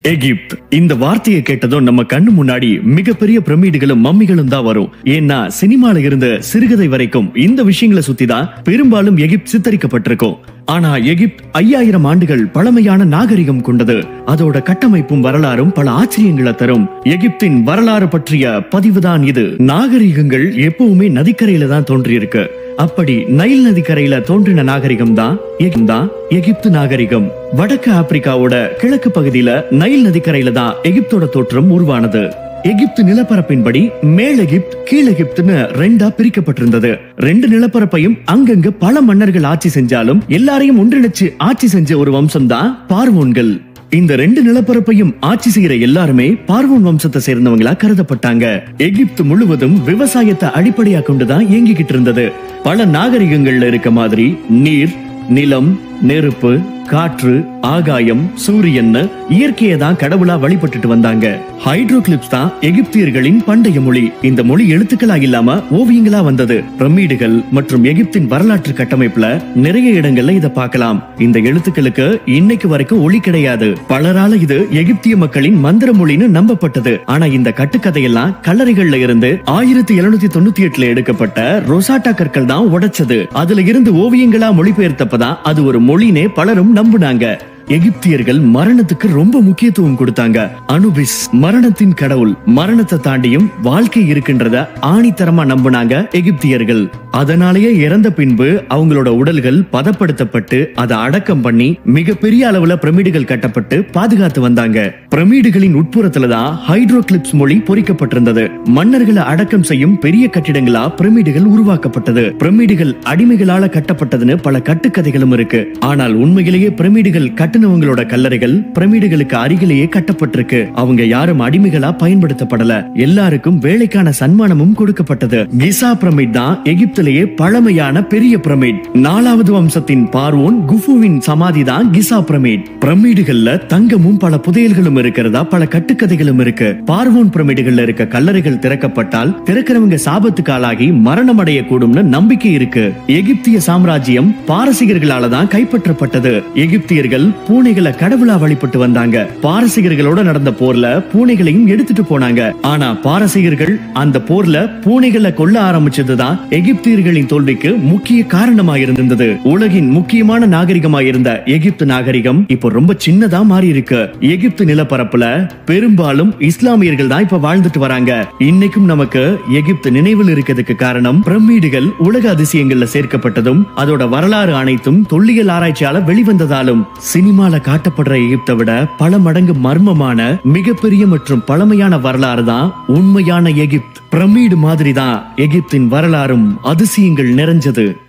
Egypt இந்த வார்த்தையை கேட்டதும் நம்ம கண்ணு முன்னாடி மிகப்பெரிய பிரமிடுகளும் மம்மிகளும் தான் வரும் ஏன்னா சினிமால இருந்து சிறுகதை வரைக்கும் இந்த விஷயங்களை சுத்தி தான் பெரும்பாலும் எகிப்த் சித்தரிக்கப்பட்டிருக்கும் ஆனா எகிப்த் ஐயாயிரம் ஆண்டுகள் பழமையான நாகரிகம் கொண்டது அதோட கட்டமைப்பும் வரலாறும் பல ஆச்சரியங்களை தரும் எகிப்தின் வரலாறு பற்றிய பதிவுதான் இது நாகரிகங்கள் எப்பவுமே நதிக்கரையில தான் தோன்றியிருக்கு அப்படி நைல் நதிக்கரையில தோன்றின நாகரிகம் தான் எகிப்து தான் எகிப்து நாகரிகம் வடக்கு ஆப்பிரிக்காவோட கிழக்கு பகுதியில நைல் நதிக்கரையில தான் எகிப்தோட தோற்றம் உருவானது எகிப்து நிலப்பரப்பின்படி மேல் எகிப்த் கீழ் எகிப்துன்னு ரெண்டா பிரிக்கப்பட்டிருந்தது ரெண்டு நிலப்பரப்பையும் அங்கங்க பல மன்னர்கள் ஆட்சி செஞ்சாலும் எல்லாரையும் ஒன்றிணைச்சு ஆட்சி செஞ்ச ஒரு வம்சம் தான் பார்வோன்கள் இந்த ரெண்டு நிலப்பரப்பையும் ஆட்சி செய்யற எல்லாருமே பார்வோன் வம்சத்தை சேர்ந்தவங்களா கருதப்பட்டாங்க எகிப்து முழுவதும் விவசாயத்தை அடிப்படையா கொண்டுதான் இயங்கிக்கிட்டு இருந்தது பல நாகரிகங்கள்ல இருக்க மாதிரி நீர் நிலம் நெருப்பு காற்று ஆகாயம் சூரியன் இயற்கையை தான் கடவுளா வழிபட்டுட்டு வந்தாங்க ஹைட்ரோகிளிப்ஸ் தான் எகிப்தியர்களின் பண்டைய மொழி இந்த மொழி எழுத்துக்களா இல்லாம ஓவியங்களா வந்தது பிரமிடுகள் மற்றும் எகிப்தின் வரலாற்று கட்டமைப்புல நிறைய இடங்கள்ல இத பார்க்கலாம் இந்த எழுத்துக்களுக்கு இன்னைக்கு வரைக்கும் ஒளி கிடையாது பலரால இது எகிப்திய மக்களின் மந்திர மொழின்னு நம்பப்பட்டது ஆனா இந்த கட்டுக்கதையெல்லாம் கல்லறைகள்ல இருந்து ஆயிரத்தி எழுநூத்தி தொண்ணூத்தி எட்டுல எடுக்கப்பட்ட ரொசாட்டா கற்கள் தான் உடைச்சது அதுல இருந்து ஓவியங்களா மொழிபெயர்த்தப்பதான் அது ஒரு மொழினே பலரும் நம்புனாங்க எகிப்தியர்கள் மரணத்துக்கு ரொம்ப முக்கியத்துவம் கொடுத்தாங்க அனுபிஸ் மரணத்தின் கடவுள் மரணத்தை தாண்டியும் வாழ்க்கை இருக்கின்றத ஆணித்தரமா நம்பினாங்க எகிப்தியர்கள் அதனாலேயே இறந்த பின்பு அவங்களோட உடல்கள் பதப்படுத்தப்பட்டு அதை அடக்கம் பண்ணி மிகப்பெரிய அளவுல பிரமிடுகள் கட்டப்பட்டு பாதுகாத்து வந்தாங்க பிரமிடுகளின் உட்புறத்துல தான் ஹைட்ரோகிளிப்ஸ் மொழி பொறிக்கப்பட்டிருந்தது மன்னர்களை அடக்கம் செய்யும் பெரிய கட்டிடங்களா பிரமிடுகள் உருவாக்கப்பட்டது பிரமிடுகள் அடிமைகளால கட்டப்பட்டதுன்னு பல கட்டுக்கதைகளும் இருக்கு ஆனால் உண்மையிலேயே பிரமிடுகள் கட்டினவங்களோட கல்லறைகள் பிரமிடுகளுக்கு அருகிலேயே கட்டப்பட்டிருக்கு அவங்க யாரும் அடிமைகளா பயன்படுத்தப்படல எல்லாருக்கும் வேலைக்கான சன்மானமும் கொடுக்கப்பட்டது கிசா பிரமிட் தான் எகிப்திலேயே பழமையான பெரிய பிரமிட் நாலாவது வம்சத்தின் பார்வோன் குஃபுவின் சமாதி தான் கிசா பிரமிட் பிரமிடுகள்ல தங்கமும் பல புதையல்களும் இருக்கிறதா பல கட்டுக்கதைகளும் இருக்கு பார்வோன் பிரமிடுகள்ல இருக்க கல்லறைகள் திறக்கப்பட்டால் திறக்கிறவங்க சாபத்துக்கு ஆளாகி மரணம் அடையக்கூடும்னு நம்பிக்கை இருக்கு எகிப்திய சாம்ராஜ்யம் பாரசீகர்களால தான் கைப்பற்றப்பட்டது எகிப்தியர்கள் பூனைகளை கடவுளா வழிபட்டு வந்தாங்க பாரசீகர்களோட நடந்த போர்ல பூனைகளையும் எடுத்துட்டு போனாங்க ஆனா பாரசீகர்கள் அந்த போர்ல பூனைகளை கொல்ல ஆரம்பிச்சதுதான் எகிப்தியர்களின் தோல்விக்கு முக்கிய காரணமா இருந்தது உலகின் முக்கியமான நாகரிகமா இருந்த எகிப்து நாகரிகம் இப்போ ரொம்ப சின்னதா மாறி இருக்கு எகிப்து நிலப்பரப்புல பெரும்பாலும் இஸ்லாமியர்கள் தான் இப்ப வாழ்ந்துட்டு வராங்க இன்னைக்கும் நமக்கு எகிப்து நினைவில் இருக்கிறதுக்கு காரணம் பிரமிடுகள் உலக அதிசயங்கள்ல சேர்க்கப்பட்டதும் அதோட வரலாறு அனைத்தும் தொல்லியல் ஆராய்ச்சியால வெளிவந்ததாலும் சினிமால காட்டப்படுற எகிப்தை விட பல மடங்கு மர்மமான மிகப்பெரிய மற்றும் பழமையான வரலாறு தான் உண்மையான எகிப்த் பிரமிடு மாதிரி தான் எகிப்தின் வரலாறும் அதிசயங்கள் நிறைஞ்சது